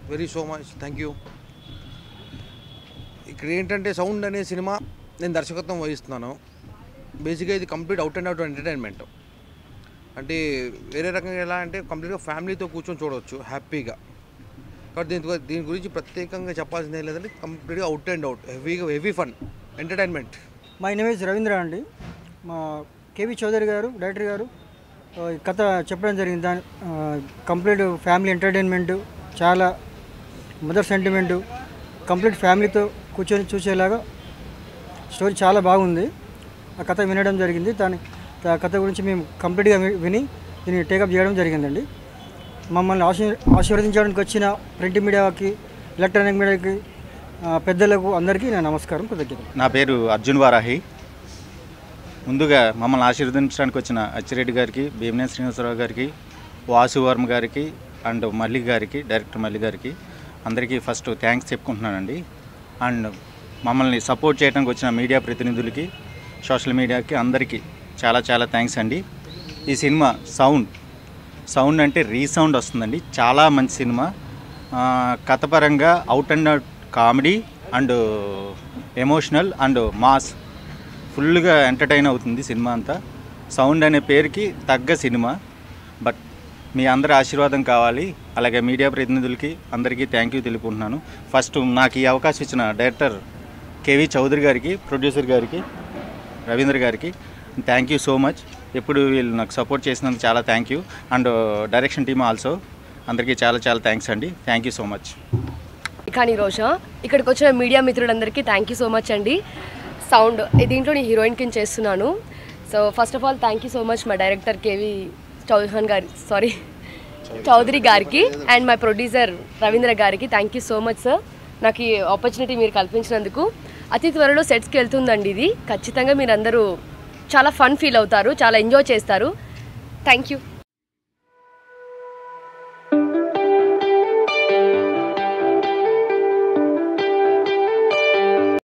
very so much thank you ఇక్కడ ఏంటంటే sound అనే సినిమా నేను దర్శకత్వం వహిస్తున్నాను బేసిక్గా ఇది complete out and out entertainment అంటే వేరే రకంగా ఎలా అంటే కంప్లీట్గా ఫ్యామిలీతో కూర్చొని చూడవచ్చు హ్యాపీగా కాబట్టి దీని గు- దీని గురించి ప్రత్యేకంగా చెప్పాల్సింది ఏం లేదంటే కంప్లీట్గా అవుట్ అండ్ అవుట్ హెవీగా heavy fun entertainment my name is Ravindra అండి మా కేవి చౌదరి గారు డైరెక్టర్ గారు ఆ, ఈ కథ చెప్పడం జరిగింది దాని ఆ, కంప్లీట్ ఫ్యామిలీ ఎంటర్టైన్మెంట్ చాలా మదర్ సెంటిమెంట్ కంప్లీట్ ఫ్యామిలీతో కూర్చొని చూసేలాగా స్టోరీ చాలా బాగుంది ఆ కథ వినడం జరిగింది దాని ఆ కథ గురించి మేము కంప్లీట్గా వి- విని దీన్ని టేకప్ చేయడం జరిగిందండి మమ్మల్ని ఆశీ ఆశీర్వదించడానికి వచ్చిన ప్రింట్ మీడియాకి ఎలక్ట్రానిక్ మీడియాకి ఆ, పెద్దలకు అందరికీ నా నమస్కారం కృతజ్ఞతలు నా పేరు అర్జున్ వారాహి ముందుగా మమ్మల్ని ఆశీర్వదించడానికి వచ్చిన అచ్చిరెడ్డి గారికి భీమనే శ్రీనివాసరావు గారికి వాసు వర్మ గారికి అండ్ మల్లి గారికి డైరెక్టర్ మల్లి గారికి అందరికీ ఫస్ట్ థ్యాంక్స్ చెప్పుకుంటున్నానండి అండ్ మమ్మల్ని సపోర్ట్ చేయడానికి వచ్చిన మీడియా ప్రతినిధులకి సోషల్ మీడియాకి అందరికీ చాలా చాలా థ్యాంక్స్ అండి ఈ సినిమా సౌండ్ సౌండ్ అంటే రీసౌండ్ వస్తుందండి చాలా మంచి సినిమా ఆ, కథపరంగా out and out comedy and emotional and mass ఫుల్గా ఎంటర్టైన్ అవుతుంది సినిమా అంతా సౌండ్ అనే పేరుకి తగ్గ సినిమా బట్ మీ అందరి ఆశీర్వాదం కావాలి అలాగే మీడియా ప్రతినిధులకి అందరికీ థ్యాంక్ యూ తెలుపుకుంటున్నాను ఫస్ట్ నాకు ఈ అవకాశం ఇచ్చిన డైరెక్టర్ కేవి చౌదరి గారికి ప్రొడ్యూసర్ గారికి రవీంద్ర గారికి థ్యాంక్ యూ సో మచ్ ఎప్పుడు వీళ్ళు నాకు సపోర్ట్ చేసినందుకు చాలా thank you and direction team also అందరికీ చాలా చాలా థ్యాంక్స్ అండి థ్యాంక్ యూ సో మచ్ కానీ రోజా ఇక్కడికి వచ్చిన మీడియా మిత్రులందరికీ థ్యాంక్ యూ సో మచ్ అండి సౌండ్ దీంట్లో నేను హీరోయిన్ కింద చేస్తున్నాను so first of all thank you so much మా డైరెక్టర్ కేవి చౌహాన్ గారి సారీ చౌదరి గారికి అండ్ మై ప్రొడ్యూసర్ రవీంద్ర గారికి thank you so much sir నాకు ఈ ఆపర్చునిటీ మీరు కల్పించినందుకు అతి త్వరలో సెట్స్కి వెళ్తుందండి ఇది ఖచ్చితంగా మీరు అందరూ చాలా ఫన్ ఫీల్ అవుతారు చాలా ఎంజాయ్ చేస్తారు థ్యాంక్ యూ